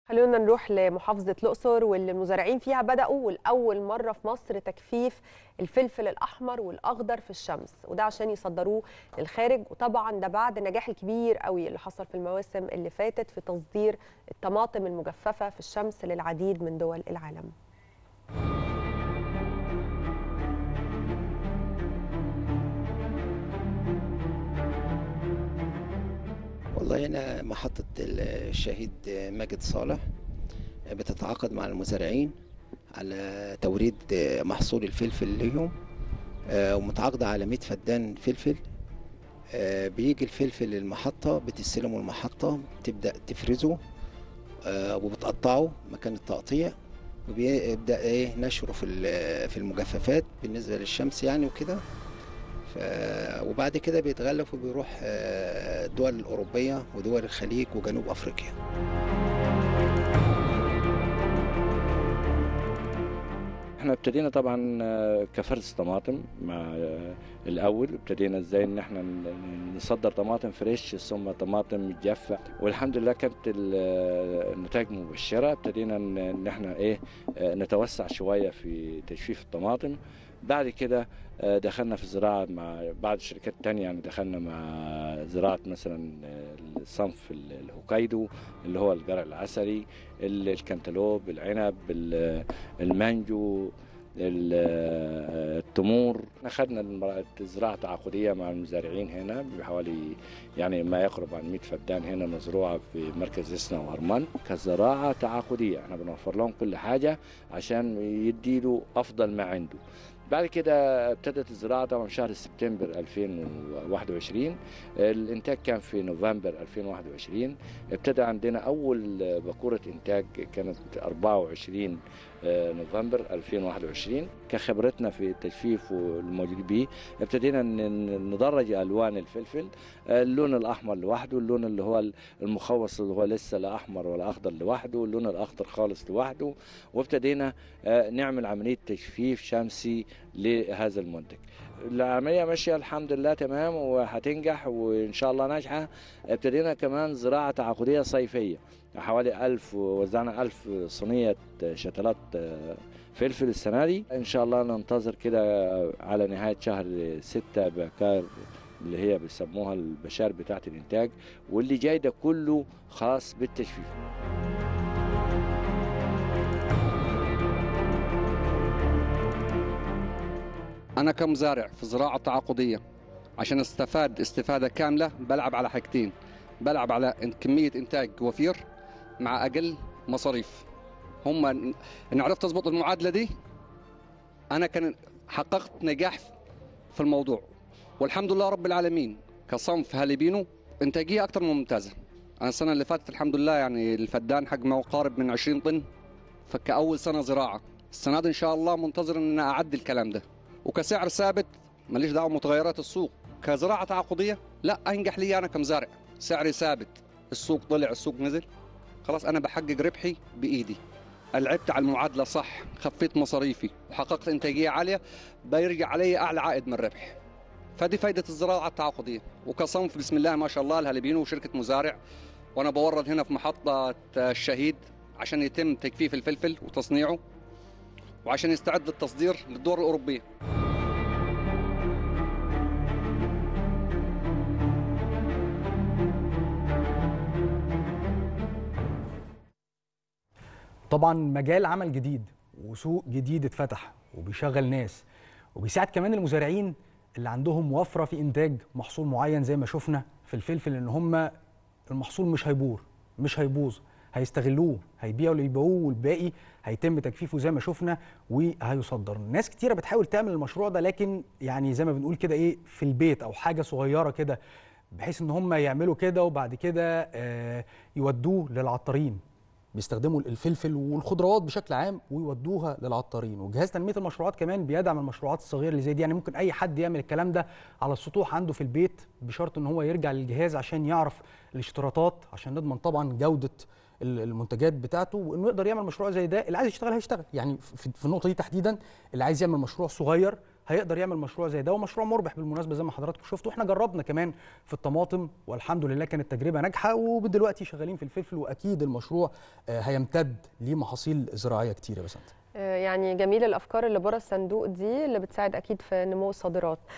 خلونا نروح لمحافظة الأقصر واللي المزارعين فيها بدأوا والأول مرة في مصر تجفيف الفلفل الأحمر والأخضر في الشمس وده عشان يصدروه للخارج وطبعا ده بعد النجاح الكبير قوي اللي حصل في المواسم اللي فاتت في تصدير الطماطم المجففة في الشمس للعديد من دول العالم والله هنا محطة الشهيد ماجد صالح بتتعاقد مع المزارعين على توريد محصول الفلفل ليهم ومتعاقدة على 100 فدان فلفل بيجي الفلفل المحطة بتستلمه المحطة تبدأ تفرزه وبتقطعه مكان التقطيع وبيبدأ ايه نشره في في المجففات بالنسبة للشمس يعني وكده ف... وبعد كده بيتغلف وبيروح الدول الأوروبية ودول الخليج وجنوب أفريقيا احنا ابتدينا طبعا كفرز طماطم مع الاول ابتدينا ازاي ان احنا نصدر طماطم فريش ثم طماطم متجفه والحمد لله كانت النتائج مبشره ابتدينا ان احنا ايه نتوسع شويه في تجفيف الطماطم بعد كده دخلنا في الزراعة مع بعض الشركات التانية يعني دخلنا مع زراعة مثلا الصنف الهوكايدو اللي هو الجرع العسلي الكنتالوب العنب المانجو التمور اخذنا الزراعه التعاقديه مع المزارعين هنا بحوالي يعني ما يقرب عن 100 فدان هنا مزروعه في مركز اسنا وهرمان كزراعه تعاقديه احنا بنوفر لهم كل حاجه عشان يدي له افضل ما عنده بعد كده ابتدت الزراعه طبعا في شهر سبتمبر 2021 الانتاج كان في نوفمبر 2021 ابتدى عندنا اول باكوره انتاج كانت 24 نوفمبر 2021 كخبرتنا في التجفيف والموجود به ابتدينا ندرج الوان الفلفل اللون الاحمر لوحده اللون اللي هو المخوص اللي هو لسه لا احمر ولا اخضر لوحده اللون الاخضر خالص لوحده وابتدينا نعمل عمليه تجفيف شمسي لهذا المنتج العملية ماشية الحمد لله تمام وهتنجح وإن شاء الله ناجحة ابتدينا كمان زراعة تعاقدية صيفية حوالي ألف وزعنا ألف صينية شتلات فلفل السنة دي إن شاء الله ننتظر كده على نهاية شهر ستة بكار اللي هي بيسموها البشار بتاعة الإنتاج واللي جاي ده كله خاص بالتجفيف أنا كمزارع في الزراعة التعاقدية عشان استفاد استفادة كاملة بلعب على حاجتين بلعب على كمية إنتاج وفير مع أقل مصاريف هم إن عرفت أضبط المعادلة دي أنا كان حققت نجاح في الموضوع والحمد لله رب العالمين كصنف هاليبينو إنتاجية أكثر من ممتازة أنا السنة اللي فاتت الحمد لله يعني الفدان حجمه قارب من 20 طن فكأول سنة زراعة السنة دي إن شاء الله منتظر إن أنا أعدي الكلام ده وكسعر ثابت ماليش دعوه بمتغيرات السوق كزراعه تعاقديه لا انجح لي انا كمزارع سعري ثابت السوق طلع السوق نزل خلاص انا بحقق ربحي بايدي لعبت على المعادله صح خفيت مصاريفي وحققت انتاجيه عاليه بيرجع علي اعلى عائد من الربح فدي فائده الزراعه التعاقديه وكصنف بسم الله ما شاء الله الهالبينو وشركه مزارع وانا بورد هنا في محطه الشهيد عشان يتم تجفيف الفلفل وتصنيعه وعشان يستعد للتصدير للدول الأوروبية طبعا مجال عمل جديد وسوق جديد اتفتح وبيشغل ناس وبيساعد كمان المزارعين اللي عندهم وفره في انتاج محصول معين زي ما شفنا في الفلفل ان هم المحصول مش هيبور مش هيبوظ هيستغلوه هيبيعوا اللي يبيعوه والباقي هيتم تجفيفه زي ما شفنا وهيصدر ناس كتيره بتحاول تعمل المشروع ده لكن يعني زي ما بنقول كده ايه في البيت او حاجه صغيره كده بحيث ان هم يعملوا كده وبعد كده آه يودوه للعطارين بيستخدموا الفلفل والخضروات بشكل عام ويودوها للعطارين وجهاز تنميه المشروعات كمان بيدعم المشروعات الصغيره اللي زي دي يعني ممكن اي حد يعمل الكلام ده على السطوح عنده في البيت بشرط ان هو يرجع للجهاز عشان يعرف الاشتراطات عشان نضمن طبعا جوده المنتجات بتاعته وانه يقدر يعمل مشروع زي ده اللي عايز يشتغل هيشتغل يعني في النقطه دي تحديدا اللي عايز يعمل مشروع صغير هيقدر يعمل مشروع زي ده ومشروع مربح بالمناسبه زي ما حضراتكم شفتوا احنا جربنا كمان في الطماطم والحمد لله كانت تجربه ناجحه ودلوقتي شغالين في الفلفل واكيد المشروع آه، هيمتد لمحاصيل زراعيه كتيره بس انت آه، يعني جميل الافكار اللي بره الصندوق دي اللي بتساعد اكيد في نمو الصادرات